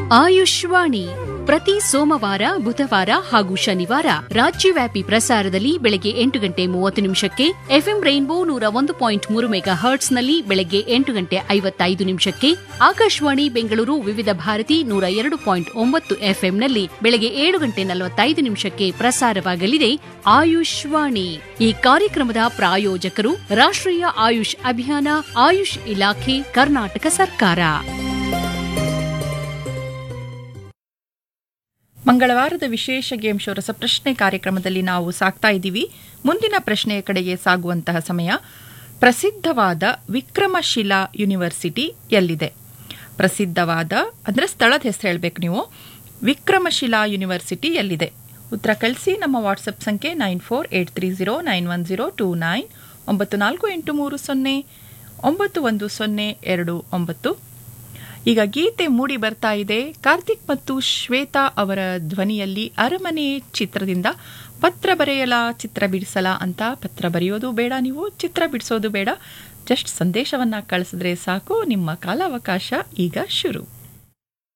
ಆಯುಷ್ವಾಣಿ ಪ್ರತಿ ಸೋಮವಾರ ಬುಧವಾರ ಹಾಗೂ ಶನಿವಾರ ರಾಜ್ಯವ್ಯಾಪಿ ಪ್ರಸಾರದಲ್ಲಿ ಬೆಳಗ್ಗೆ ಎಂಟು ಗಂಟೆ ಮೂವತ್ತು ನಿಮಿಷಕ್ಕೆ ಎಫ್ಎಂ ರೈನ್ಬೋ ನೂರ ಒಂದು ಪಾಯಿಂಟ್ ಮೂರು ಮೆಗಾ ಹರ್ಟ್ಸ್ನಲ್ಲಿ ಬೆಳಗ್ಗೆ ಎಂಟು ಗಂಟೆ ಐವತ್ತೈದು ನಿಮಿಷಕ್ಕೆ ಆಕಾಶವಾಣಿ ಬೆಂಗಳೂರು ವಿವಿಧ ಭಾರತಿ ನೂರ ಎರಡು ಪಾಯಿಂಟ್ ಒಂಬತ್ತು ಎಫ್ಎಂನಲ್ಲಿ ಬೆಳಗ್ಗೆ ಏಳು ಗಂಟೆ ನಲವತ್ತೈದು ನಿಮಿಷಕ್ಕೆ ಪ್ರಸಾರವಾಗಲಿದೆ ಆಯುಷ್ವಾಣಿ ಈ ಕಾರ್ಯಕ್ರಮದ ಪ್ರಾಯೋಜಕರು ರಾಷ್ಟ್ರೀಯ ಆಯುಷ್ ಅಭಿಯಾನ ಆಯುಷ್ ಇಲಾಖೆ ಕರ್ನಾಟಕ ಸರ್ಕಾರ ಮಂಗಳವಾರದ ವಿಶೇಷ ಗೇಮ್ ಶೋ ರಸಪ್ರಶ್ನೆ ಕಾರ್ಯಕ್ರಮದಲ್ಲಿ ನಾವು ಸಾಕ್ತಾ ಇದ್ದೀವಿ ಮುಂದಿನ ಪ್ರಶ್ನೆಯ ಕಡೆಗೆ ಸಾಗುವಂತಹ ಸಮಯ ಪ್ರಸಿದ್ಧವಾದ ವಿಕ್ರಮಶಿಲಾ ಯೂನಿವರ್ಸಿಟಿ ಎಲ್ಲಿದೆ ಪ್ರಸಿದ್ಧವಾದ ಅಂದರೆ ಸ್ಥಳದ ಹೆಸರು ಹೇಳಬೇಕು ನೀವು ವಿಕ್ರಮಶಿಲಾ ಯೂನಿವರ್ಸಿಟಿ ಎಲ್ಲಿದೆ ಉತ್ತರ ಕಳಿಸಿ ನಮ್ಮ ವಾಟ್ಸಪ್ ಸಂಖ್ಯೆ nine four eight three zero nine one zero two nine ಒಂಬತ್ತು ನಾಲ್ಕು ಎಂಟು ಮೂರು ಸೊನ್ನೆ ಒಂಬತ್ತು ಒಂದು ಸೊನ್ನೆ ಎರಡು ಒಂಬತ್ತು ಈಗ ಗೀತೆ ಮೂಡಿ ಬರ್ತಾ ಇದೆ ಕಾರ್ತಿಕ್ ಮತ್ತು ಶ್ವೇತಾ ಅವರ ಧ್ವನಿಯಲ್ಲಿ ಅರಮನೆ ಚಿತ್ರದಿಂದ ಪತ್ರ ಬರೆಯಲ ಚಿತ್ರ ಬಿಡಿಸಲ ಅಂತ ಪತ್ರ ಬರೆಯೋದು ಬೇಡ ನೀವು ಚಿತ್ರ ಬಿಡಿಸೋದು ಬೇಡ ಜಸ್ಟ್ ಸಂದೇಶವನ್ನ ಕಳಿಸಿದ್ರೆ ಸಾಕು ನಿಮ್ಮ ಕಾಲಾವಕಾಶ ಈಗ ಶುರು